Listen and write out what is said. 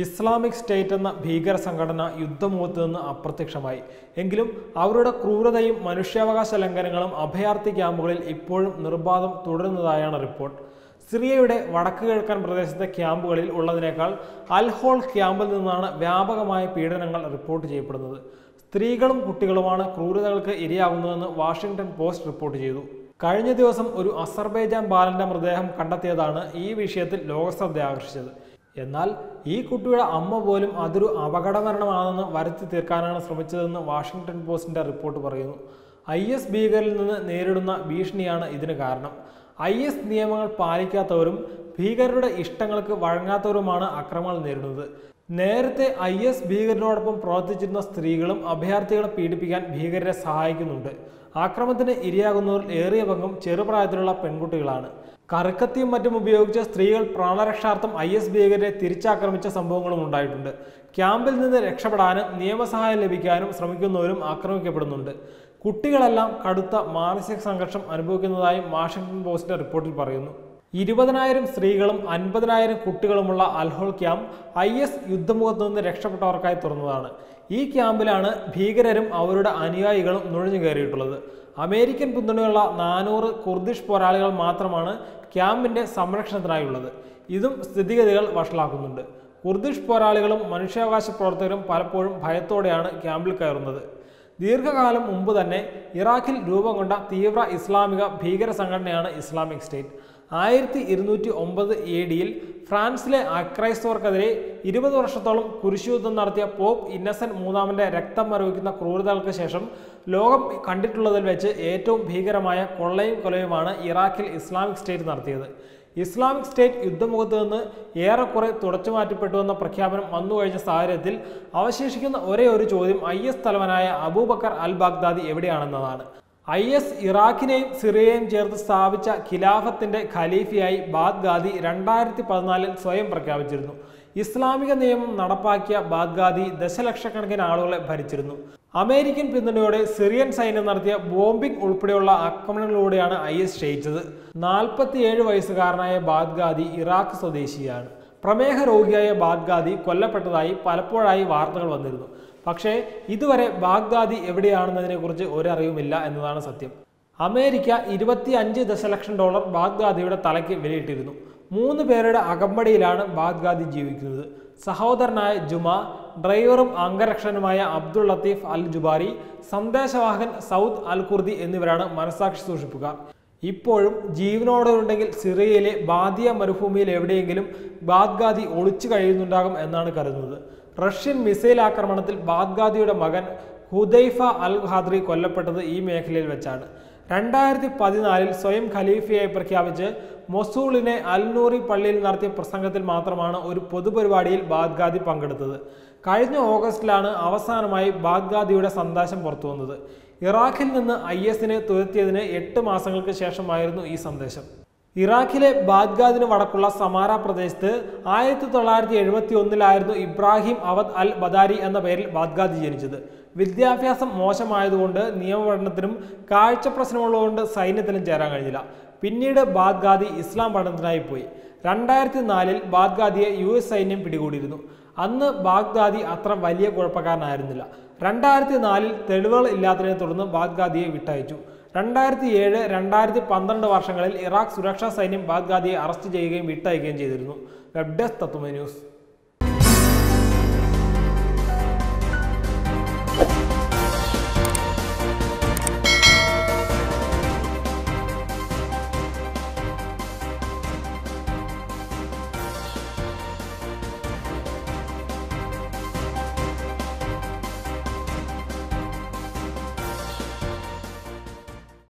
Islamic state എന്ന ഭീകര സംഘടന യുദ്ധമുഖത്ത് നിന്ന് അപ്രത്യക്ഷമായി എങ്കിലും അവരുടെ ക്രൂരതയും മനുഷ്യാവകാശ ലംഘനങ്ങളും അഭയാർത്ഥി ക്യാമ്പുകളിൽ ഇപ്പോഴും നിർബാധം തുടരുന്നതായാണ് റിപ്പോർട്ട് സിറിയയുടെ വടക്ക് കിഴക്കൻ പ്രദേശത്തെ ക്യാമ്പുകളിൽ ഉള്ളതിനേക്കാൾ അൽഹോൾ ക്യാമ്പിൽ നിന്നാണ് വ്യാപകമായ പീഡനങ്ങൾ റിപ്പോർട്ട് ചെയ്യപ്പെടുന്നത് സ്ത്രീകളും കുട്ടികളുമാണ് ക്രൂരതകൾക്ക് ഇരയാകുന്നതെന്ന് വാഷിംഗ്ടൺ പോസ്റ്റ് റിപ്പോർട്ട് ചെയ്തു കഴിഞ്ഞ ദിവസം ഒരു അസർബൈജാൻ ബാലന്റെ മൃതദേഹം കണ്ടെത്തിയതാണ് ഈ വിഷയത്തിൽ ലോകശ്രദ്ധ ആകർഷിച്ചത് എന്നാൽ ഈ കുട്ടിയുടെ അമ്മ പോലും അതൊരു അപകടമരണമാണെന്ന് വരുത്തി തീർക്കാനാണ് ശ്രമിച്ചതെന്ന് വാഷിംഗ്ടൺ പോസ്റ്റിന്റെ റിപ്പോർട്ട് പറയുന്നു ഐ എസ് ഭീകരിൽ നിന്ന് നേരിടുന്ന ഭീഷണിയാണ് ഇതിന് കാരണം ഐ എസ് നിയമങ്ങൾ പാലിക്കാത്തവരും ഭീകരരുടെ ഇഷ്ടങ്ങൾക്ക് വഴങ്ങാത്തവരുമാണ് അക്രമങ്ങൾ നേരിടുന്നത് നേരത്തെ ഐ എസ് ഭീകരരോടൊപ്പം പ്രവർത്തിച്ചിരുന്ന സ്ത്രീകളും അഭയാർത്ഥികളെ പീഡിപ്പിക്കാൻ ഭീകരരെ സഹായിക്കുന്നുണ്ട് ആക്രമണത്തിന് ഇരയാകുന്നവർ ഏറിയ പങ്കും ചെറുപ്രായത്തിലുള്ള പെൺകുട്ടികളാണ് കറുക്കത്തിയും മറ്റും ഉപയോഗിച്ച് സ്ത്രീകൾ പ്രാണരക്ഷാർത്ഥം ഐ എസ് ഭീകരരെ തിരിച്ചാക്രമിച്ച സംഭവങ്ങളും ഉണ്ടായിട്ടുണ്ട് ക്യാമ്പിൽ നിന്ന് രക്ഷപ്പെടാനും നിയമസഹായം ലഭിക്കാനും ശ്രമിക്കുന്നവരും ആക്രമിക്കപ്പെടുന്നുണ്ട് കുട്ടികളെല്ലാം കടുത്ത മാനസിക സംഘർഷം അനുഭവിക്കുന്നതായും വാഷിംഗ്ടൺ പോസ്റ്റിന്റെ റിപ്പോർട്ടിൽ പറയുന്നു ഇരുപതിനായിരം സ്ത്രീകളും അൻപതിനായിരം കുട്ടികളുമുള്ള അൽഹോൾ ക്യാമ്പ് ഐ എസ് യുദ്ധമുഖത്ത് നിന്ന് രക്ഷപ്പെട്ടവർക്കായി തുറന്നതാണ് ഈ ക്യാമ്പിലാണ് ഭീകരരും അവരുടെ അനുയായികളും നുഴഞ്ഞു കയറിയിട്ടുള്ളത് അമേരിക്കൻ പിന്തുണയുള്ള നാനൂറ് കുർദിഷ് പോരാളികൾ മാത്രമാണ് ക്യാമ്പിന്റെ സംരക്ഷണത്തിനായുള്ളത് ഇതും സ്ഥിതിഗതികൾ വഷളാക്കുന്നുണ്ട് കുർദിഷ് പോരാളികളും മനുഷ്യാവകാശ പ്രവർത്തകരും പലപ്പോഴും ഭയത്തോടെയാണ് ക്യാമ്പിൽ കയറുന്നത് ദീർഘകാലം മുമ്പ് തന്നെ ഇറാഖിൽ രൂപം കൊണ്ട തീവ്ര ഇസ്ലാമിക ഭീകര സംഘടനയാണ് ഇസ്ലാമിക് സ്റ്റേറ്റ് ആയിരത്തി ഇരുന്നൂറ്റി ഒമ്പത് എ ഡിയിൽ ഫ്രാൻസിലെ അക്രൈസ്തവർക്കെതിരെ ഇരുപത് വർഷത്തോളം കുരിശുയുദ്ധം നടത്തിയ പോപ്പ് ഇന്നസെന്റ് മൂന്നാമന്റെ രക്തം മരവിക്കുന്ന ക്രൂരതകൾക്ക് ശേഷം ലോകം കണ്ടിട്ടുള്ളതിൽ വെച്ച് ഏറ്റവും ഭീകരമായ കൊള്ളയും കൊലയുമാണ് ഇറാഖിൽ ഇസ്ലാമിക് സ്റ്റേറ്റ് നടത്തിയത് ഇസ്ലാമിക് സ്റ്റേറ്റ് യുദ്ധമുഖത്ത് നിന്ന് ഏറെക്കുറെ തുടച്ചു മാറ്റപ്പെട്ടുവെന്ന പ്രഖ്യാപനം വന്നുകഴിഞ്ഞ സാഹചര്യത്തിൽ അവശേഷിക്കുന്ന ഒരേ ഒരു ചോദ്യം ഐ എസ് തലവനായ അബൂബക്കർ അൽ ബാഗ്ദാദി എവിടെയാണെന്നതാണ് ഐ എസ് ഇറാഖിനെയും സിറിയയും ചേർത്ത് സ്ഥാപിച്ച ഖിലാഫത്തിന്റെ ഖലീഫയായി ബാഗ്ദാദി രണ്ടായിരത്തി പതിനാലിൽ സ്വയം പ്രഖ്യാപിച്ചിരുന്നു ഇസ്ലാമിക നിയമം നടപ്പാക്കിയ ബാഗ്ദാദി ദശലക്ഷക്കണക്കിന് ആളുകളെ ഭരിച്ചിരുന്നു അമേരിക്കൻ പിന്തുണയോടെ സിറിയൻ സൈന്യം നടത്തിയ ബോംബിംഗ് ഉൾപ്പെടെയുള്ള ആക്രമണങ്ങളിലൂടെയാണ് ഐ എസ് ക്ഷയിച്ചത് നാൽപ്പത്തിയേഴ് വയസ്സുകാരനായ ബാഗ്ദാദി ഇറാഖ് സ്വദേശിയാണ് പ്രമേഹ രോഗിയായ ബാഗ്ദാദി കൊല്ലപ്പെട്ടതായി പലപ്പോഴായി വാർത്തകൾ വന്നിരുന്നു പക്ഷേ ഇതുവരെ ബാഗ്ദാദി എവിടെയാണെന്നതിനെക്കുറിച്ച് ഒരറിവുമില്ല എന്നതാണ് സത്യം അമേരിക്ക ഇരുപത്തി അഞ്ച് ദശലക്ഷം ഡോളർ ബാഗ്ദാദിയുടെ തലയ്ക്ക് വിലയിട്ടിരുന്നു മൂന്ന് പേരുടെ അകമ്പടിയിലാണ് ബാഗ്ദാദി ജീവിക്കുന്നത് സഹോദരനായ ജുമ ഡ്രൈവറും അംഗരക്ഷകനുമായ അബ്ദുൾ ലത്തീഫ് അൽ ജുബാരി സന്ദേശവാഹകൻ സൗദ് അൽ കുർദി എന്നിവരാണ് മനസാക്ഷി സൂക്ഷിപ്പുകാർ ഇപ്പോഴും ജീവനോടെ ഉണ്ടെങ്കിൽ സിറിയയിലെ ബാദിയ മരുഭൂമിയിൽ എവിടെയെങ്കിലും ബാഗ്ദാദി ഒളിച്ചു കഴിയുന്നുണ്ടാകും എന്നാണ് കരുതുന്നത് റഷ്യൻ മിസൈൽ ആക്രമണത്തിൽ ബാഗ്ദാദിയുടെ മകൻ ഹുദൈഫ അൽ ഖാദ്രി കൊല്ലപ്പെട്ടത് ഈ മേഖലയിൽ വെച്ചാണ് രണ്ടായിരത്തി പതിനാലിൽ സ്വയം ഖലീഫയായി പ്രഖ്യാപിച്ച് മൊസൂളിനെ അൽനൂറി പള്ളിയിൽ നടത്തിയ പ്രസംഗത്തിൽ മാത്രമാണ് ഒരു പൊതുപരിപാടിയിൽ ബാഗ്ദാദി പങ്കെടുത്തത് കഴിഞ്ഞ ഓഗസ്റ്റിലാണ് അവസാനമായി ബാഗ്ദാദിയുടെ സന്ദേശം പുറത്തു വന്നത് ഇറാഖിൽ നിന്ന് ഐ എസിനെ തുരത്തിയതിന് എട്ട് മാസങ്ങൾക്ക് ശേഷമായിരുന്നു ഈ സന്ദേശം ഇറാഖിലെ ബാഗ്ദാദിന് വടക്കുള്ള സമാര പ്രദേശത്ത് ആയിരത്തി തൊള്ളായിരത്തി എഴുപത്തി ഒന്നിലായിരുന്നു ഇബ്രാഹിം അവദ് അൽ ബദാരി എന്ന പേരിൽ ബാഗ്ദാദി ജനിച്ചത് വിദ്യാഭ്യാസം മോശമായതുകൊണ്ട് നിയമപഠനത്തിനും കാഴ്ച പ്രശ്നമുള്ളതുകൊണ്ട് സൈന്യത്തിലും ചേരാൻ കഴിഞ്ഞില്ല പിന്നീട് ബാഗ്ദാദി ഇസ്ലാം പഠനത്തിനായി പോയി രണ്ടായിരത്തി നാലിൽ ബാഗ്ദാദിയെ യു എസ് സൈന്യം പിടികൂടിയിരുന്നു അന്ന് ബാഗ്ദാദി അത്ര വലിയ കുഴപ്പക്കാരനായിരുന്നില്ല രണ്ടായിരത്തി നാലിൽ തെളിവുകൾ ഇല്ലാത്തതിനെ തുടർന്ന് ബാഗ്ദാദിയെ വിട്ടയച്ചു രണ്ടായിരത്തി ഏഴ് രണ്ടായിരത്തി പന്ത്രണ്ട് വർഷങ്ങളിൽ ഇറാഖ് സുരക്ഷാ സൈന്യം ബാഗ്ദാദിയെ അറസ്റ്റ് ചെയ്യുകയും വിട്ടയക്കുകയും ചെയ്തിരുന്നു വെബ് ഡെസ്ക് തത്വമേ ന്യൂസ്